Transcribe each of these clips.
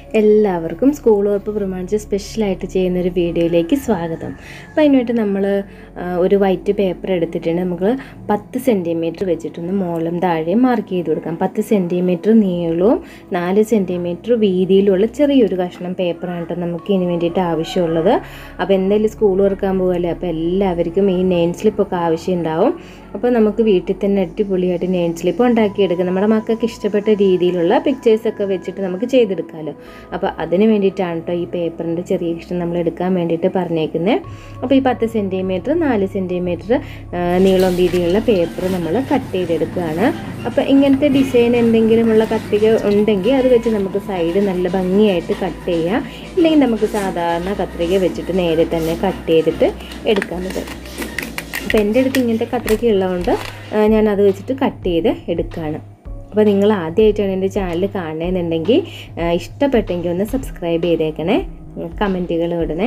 എല്ലാവർക്കും സ്കൂൾ ഉറപ്പ് പ്രമാണിച്ച് സ്പെഷ്യലായിട്ട് ചെയ്യുന്നൊരു വീഡിയോയിലേക്ക് സ്വാഗതം അപ്പോൾ അതിനുവേണ്ടി നമ്മൾ ഒരു വൈറ്റ് പേപ്പർ എടുത്തിട്ടുണ്ട് നമുക്ക് പത്ത് സെൻറ്റിമീറ്റർ വെച്ചിട്ടൊന്ന് മുകളും താഴെയും മാർക്ക് ചെയ്ത് കൊടുക്കാം പത്ത് സെൻറ്റിമീറ്റർ നീളവും നാല് സെൻറ്റിമീറ്റർ വീതിയിലുള്ള ചെറിയൊരു കഷ്ണം പേപ്പറാണ് കേട്ടോ നമുക്ക് ഇതിന് വേണ്ടിയിട്ട് ആവശ്യമുള്ളത് അപ്പോൾ എന്തായാലും സ്കൂൾ തുറക്കാൻ പോകുമല്ലേ അപ്പോൾ എല്ലാവർക്കും ഈ നെയിൻ സ്ലിപ്പൊക്കെ ആവശ്യം ഉണ്ടാവും അപ്പോൾ നമുക്ക് വീട്ടിൽ തന്നെ അടിപൊളിയായിട്ട് നെയിൻ സ്ലിപ്പ് ഉണ്ടാക്കിയെടുക്കാം നമ്മുടെ മക്കൾക്ക് ഇഷ്ടപ്പെട്ട രീതിയിലുള്ള പിക്ചേഴ്സൊക്കെ വെച്ചിട്ട് നമുക്ക് ചെയ്തെടുക്കാമല്ലോ അപ്പോൾ അതിന് വേണ്ടിയിട്ടാണ് കേട്ടോ ഈ പേപ്പറിൻ്റെ ചെറിയ ഇഷ്ടം നമ്മൾ എടുക്കാൻ വേണ്ടിയിട്ട് പറഞ്ഞേക്കുന്നത് അപ്പോൾ ഈ പത്ത് സെൻറ്റിമീറ്റർ നാല് സെൻറ്റിമീറ്റർ നീളം വീതിയുള്ള പേപ്പർ നമ്മൾ കട്ട് ചെയ്തെടുക്കുകയാണ് അപ്പോൾ ഇങ്ങനത്തെ ഡിസൈൻ എന്തെങ്കിലുമുള്ള കത്തിക ഉണ്ടെങ്കിൽ അത് വെച്ച് നമുക്ക് സൈഡ് നല്ല ഭംഗിയായിട്ട് കട്ട് ചെയ്യാം ഇല്ലെങ്കിൽ നമുക്ക് സാധാരണ കത്രിക വെച്ചിട്ട് നേരെ തന്നെ കട്ട് ചെയ്തിട്ട് എടുക്കാൻ പറ്റും അപ്പോൾ എൻ്റെ അടുത്ത് ഇങ്ങനത്തെ കത്രിക ഉള്ളതുകൊണ്ട് ഞാൻ അത് വെച്ചിട്ട് കട്ട് ചെയ്ത് എടുക്കുകയാണ് അപ്പോൾ നിങ്ങൾ ആദ്യമായിട്ടാണ് എൻ്റെ ചാനൽ കാണണമെന്നുണ്ടെങ്കിൽ ഇഷ്ടപ്പെട്ടെങ്കിൽ ഒന്ന് സബ്സ്ക്രൈബ് ചെയ്തേക്കണേ കമൻറ്റുകൾ ഇടണേ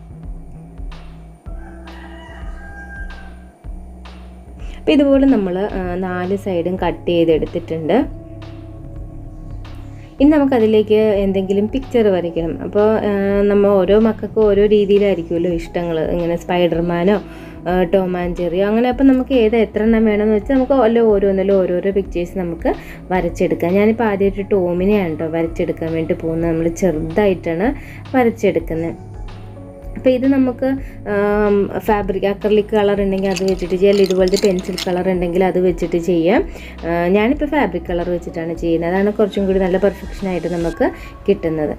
അപ്പോൾ ഇതുപോലെ നമ്മൾ നാല് സൈഡും കട്ട് ചെയ്തെടുത്തിട്ടുണ്ട് ഇനി നമുക്കതിലേക്ക് എന്തെങ്കിലും പിക്ചർ വരയ്ക്കണം അപ്പോൾ നമ്മൾ ഓരോ മക്കൾക്കും ഓരോ രീതിയിലായിരിക്കുമല്ലോ ഇഷ്ടങ്ങൾ ഇങ്ങനെ സ്പൈഡർമാനോ ടോം ആൻഡ് ജെറിയോ അങ്ങനെ അപ്പോൾ നമുക്ക് ഏത് എത്ര എണ്ണം വേണമെന്ന് വെച്ചാൽ നമുക്ക് അല്ല ഓരോന്നിലും ഓരോരോ പിക്ചേഴ്സ് നമുക്ക് വരച്ചെടുക്കാം ഞാനിപ്പോൾ ആദ്യമായിട്ട് ടോമിനെയാണ് കേട്ടോ വരച്ചെടുക്കാൻ വേണ്ടി പോകുന്നത് നമ്മൾ ചെറുതായിട്ടാണ് വരച്ചെടുക്കുന്നത് അപ്പോൾ ഇത് നമുക്ക് ഫാബ്രിക് അക്രലിക് കളർ ഉണ്ടെങ്കിൽ അത് വെച്ചിട്ട് ചെയ്യാം അല്ലെങ്കിൽ ഇതുപോലത്തെ പെൻസിൽ കളർ ഉണ്ടെങ്കിൽ അത് വെച്ചിട്ട് ചെയ്യാം ഞാനിപ്പോൾ ഫാബ്രിക് കളർ വെച്ചിട്ടാണ് ചെയ്യുന്നത് അതാണ് കുറച്ചും കൂടി നല്ല പെർഫെക്ഷനായിട്ട് നമുക്ക് കിട്ടുന്നത്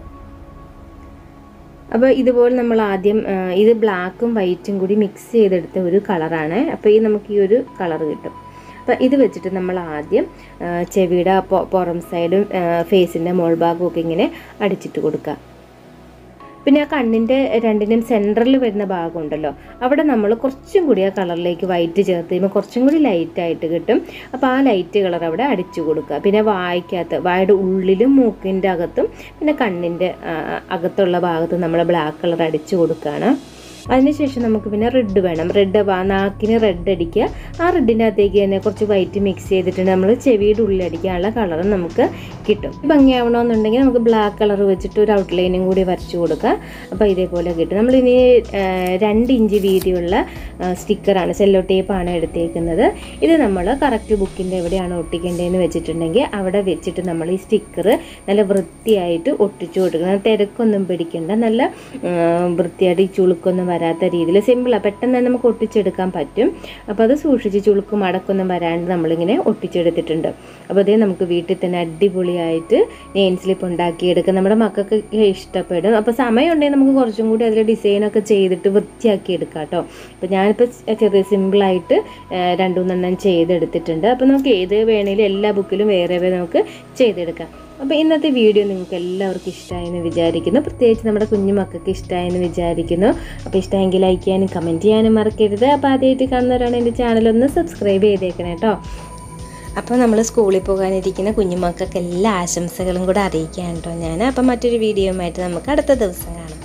അപ്പോൾ ഇതുപോലെ നമ്മൾ ആദ്യം ഇത് ബ്ലാക്കും വൈറ്റും കൂടി മിക്സ് ചെയ്തെടുത്ത ഒരു കളറാണ് അപ്പോൾ ഈ നമുക്ക് ഈ ഒരു കളർ കിട്ടും അപ്പോൾ ഇത് വെച്ചിട്ട് നമ്മൾ ആദ്യം ചെവിയുടെ പുറം സൈഡും ഫേസിൻ്റെ മോൾ ഭാഗവും ഒക്കെ ഇങ്ങനെ അടിച്ചിട്ട് കൊടുക്കുക പിന്നെ ആ കണ്ണിൻ്റെ രണ്ടിനും സെൻറ്ററിൽ വരുന്ന ഭാഗമുണ്ടല്ലോ അവിടെ നമ്മൾ കുറച്ചും കൂടി ആ കളറിലേക്ക് വൈറ്റ് ചേർത്ത് കഴിയുമ്പോൾ കുറച്ചും കൂടി ലൈറ്റായിട്ട് കിട്ടും അപ്പോൾ ആ ലൈറ്റ് കളർ അവിടെ അടിച്ചു കൊടുക്കുക പിന്നെ വായിക്കകത്ത് വായുടെ ഉള്ളിലും മൂക്കിൻ്റെ അകത്തും പിന്നെ കണ്ണിൻ്റെ അകത്തുള്ള ഭാഗത്തും നമ്മൾ ബ്ലാക്ക് കളർ അടിച്ചു കൊടുക്കുകയാണ് അതിനുശേഷം നമുക്ക് പിന്നെ റെഡ് വേണം റെഡ് നാക്കിന് റെഡ് അടിക്കുക ആ റെഡിൻ്റെ അകത്തേക്ക് തന്നെ കുറച്ച് വൈറ്റ് മിക്സ് ചെയ്തിട്ട് നമ്മൾ ചെവിയുടെ ഉള്ളിൽ അടിക്കാനുള്ള കളർ നമുക്ക് കിട്ടും ഭംഗിയാവണമെന്നുണ്ടെങ്കിൽ നമുക്ക് ബ്ലാക്ക് കളർ വെച്ചിട്ട് ഒരു ഔട്ട്ലൈനും കൂടി വരച്ചു കൊടുക്കുക അപ്പോൾ ഇതേപോലെ കിട്ടും നമ്മളിനി രണ്ട് ഇഞ്ച് വീതിയുള്ള സ്റ്റിക്കറാണ് സെല്ലോ ടേപ്പാണ് എടുത്തേക്കുന്നത് ഇത് നമ്മൾ കറക്റ്റ് ബുക്കിൻ്റെ എവിടെയാണ് ഒട്ടിക്കേണ്ടതെന്ന് വെച്ചിട്ടുണ്ടെങ്കിൽ അവിടെ വെച്ചിട്ട് നമ്മൾ ഈ സ്റ്റിക്കർ നല്ല വൃത്തിയായിട്ട് ഒട്ടിച്ചു കൊടുക്കണം തിരക്കൊന്നും പിടിക്കേണ്ട നല്ല വൃത്തിയായിട്ട് ഈ ചുളുക്കൊന്നും വരാത്ത രീതിയിൽ സിമ്പിളാണ് പെട്ടെന്ന് തന്നെ നമുക്ക് ഒട്ടിച്ചെടുക്കാൻ പറ്റും അപ്പോൾ അത് സൂക്ഷിച്ച് ചുളുക്കും അടക്കൊന്നും വരാണ്ട് നമ്മളിങ്ങനെ ഒട്ടിച്ചെടുത്തിട്ടുണ്ട് അപ്പോൾ അതേ നമുക്ക് വീട്ടിൽ തന്നെ അടിപൊളിയായിട്ട് നെയിൻ സ്ലിപ്പ് ഉണ്ടാക്കിയെടുക്കാം നമ്മുടെ മക്കൾക്ക് ഇഷ്ടപ്പെടും അപ്പോൾ സമയം ഉണ്ടെങ്കിൽ നമുക്ക് കുറച്ചും കൂടി അതിൽ ഡിസൈനൊക്കെ ചെയ്തിട്ട് വൃത്തിയാക്കി എടുക്കാം കേട്ടോ അപ്പോൾ ഞാനിപ്പോൾ ചെറിയ സിമ്പിളായിട്ട് രണ്ടു മൂന്നെണ്ണം ചെയ്തെടുത്തിട്ടുണ്ട് അപ്പോൾ നമുക്ക് ഏത് വേണേലും എല്ലാ ബുക്കിലും വേറെ വേറെ നമുക്ക് ചെയ്തെടുക്കാം അപ്പോൾ ഇന്നത്തെ വീഡിയോ നിങ്ങൾക്ക് എല്ലാവർക്കും ഇഷ്ടമായെന്ന് വിചാരിക്കുന്നു പ്രത്യേകിച്ച് നമ്മുടെ കുഞ്ഞു മക്കൾക്ക് ഇഷ്ടമായെന്ന് വിചാരിക്കുന്നു അപ്പോൾ ഇഷ്ടമെങ്കിൽ ലൈക്ക് ചെയ്യാനും കമൻറ്റ് ചെയ്യാനും മറക്കരുത് അപ്പോൾ ആദ്യമായിട്ട് കാണുന്നവരാണ് എൻ്റെ ചാനലൊന്ന് സബ്സ്ക്രൈബ് ചെയ്തേക്കണേ കേട്ടോ അപ്പോൾ നമ്മൾ സ്കൂളിൽ പോകാനിരിക്കുന്ന കുഞ്ഞുമക്കൾക്ക് എല്ലാ ആശംസകളും കൂടെ അറിയിക്കാൻ കേട്ടോ ഞാൻ അപ്പം മറ്റൊരു വീഡിയോയുമായിട്ട് നമുക്ക് അടുത്ത ദിവസം കാണാം